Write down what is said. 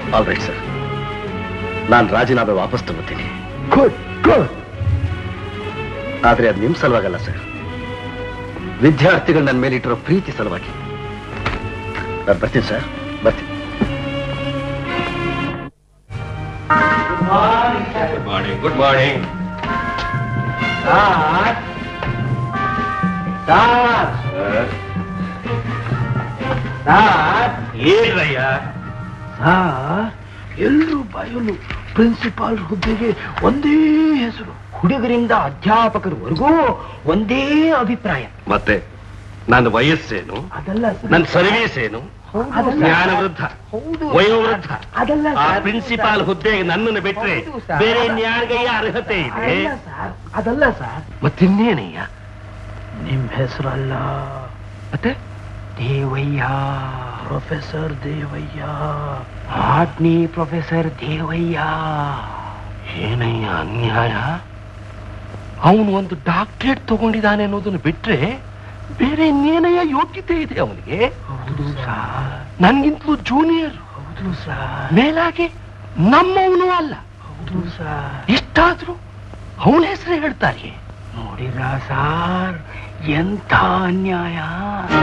All right sir ನಾನು ರಾಜೀನಾಮೆ ವಾಪಸ್ ತಗೋತೀನಿ ಗುಡ್ ಗುಡ್ ಆದ್ರೆ ಅದು ನಿಮ್ ಸಲುವಾಗಲ್ಲ ಸರ್ ವಿದ್ಯಾರ್ಥಿಗಳು ನನ್ನ ಮೇಲೆ ಇಟ್ಟಿರೋ ಪ್ರೀತಿ ಸಲುವಾಗಿ ನಾನು ಬರ್ತೀನಿ ಸರ್ ಬರ್ತೀನಿ good morning good morning sir sir sir ಏನ್ರಯ್ಯ ಸಾರ್ ಎಲ್ಲರೂ ಬಾಯಲು ಪ್ರಿನ್ಸಿಪಾಲ್ ಹುದ್ದೆಗೆ ಒಂದೇ ಹೆಸರು ಹುಡುಗರಿಂದ ಅಧ್ಯಾಪಕರವರೆಗೂ ಒಂದೇ ಅಭಿಪ್ರಾಯ ಮತ್ತೆ ನನ್ನ ವಯಸ್ಸೇನು ಅದಲ್ಲ ಸರ್. ನನ್ನ ಸರ್ವೀಸ್ ಏನು ಅದಲ್ಲ. ಜ್ಞಾನ ವೃದ್ಧ ಹೌದು ವಯೋವೃದ್ಧ ಅದಲ್ಲ ಆ ಸರ್. ಪ್ರಿನ್ಸಿಪಾಲ್ ಹುದ್ದೆಗೆ ನನ್ನನ್ನು ಬಿಟ್ರೆ ಹೌದು ಸರ್. ಬೇರೆ ನ್ಯಾರಿಗೆಯ ಅರ್ಹತೆ ಇದೆ ಅದಲ್ಲ ಸರ್ ಅದಲ್ಲ ಸರ್ ಮತ್ತಿನ್ನೇನಯ್ಯ ನಿಮ್ ಹೆಸರಲ್ಲ ಮತ್ತೆ ದೇವಯ್ಯ ಪ್ರೊಫೆಸರ್ ದೇವಯ್ಯ ಆಜ್ಞಿ ಪ್ರೊಫೆಸರ್ ದೇವಯ್ಯ ಏನಯ್ಯ ಅನ್ಯಾಯ ಅವನು ಒಂದು ಡಾಕ್ಟರೇಟ್ ತಗೊಂಡಿದ್ದಾನೆ ಅನ್ನೋದನ್ನು ಬಿಟ್ರೆ ಬೇರೆ ಇನ್ನೇನಯ್ಯ ಯೋಗ್ಯತೆ ಇದೆ ಅವನಿಗೆ ಹೌದು ಸರ್ ನನ್ಗಿಂತಲೂ ಜೂನಿಯರ್ ಹೌದು ಸರ್ ಮೇಲಾಗಿ ನಮ್ಮವನು ಅಲ್ಲ ಹೌದು ಸರ್ ಇಷ್ಟಾದ್ರೂ ಅವನ ಹೆಸರೇ ಹೇಳ್ತಾರೆ ನೋಡಿರಾ ಸಾರ್ ಎಂಥ ಅನ್ಯಾಯ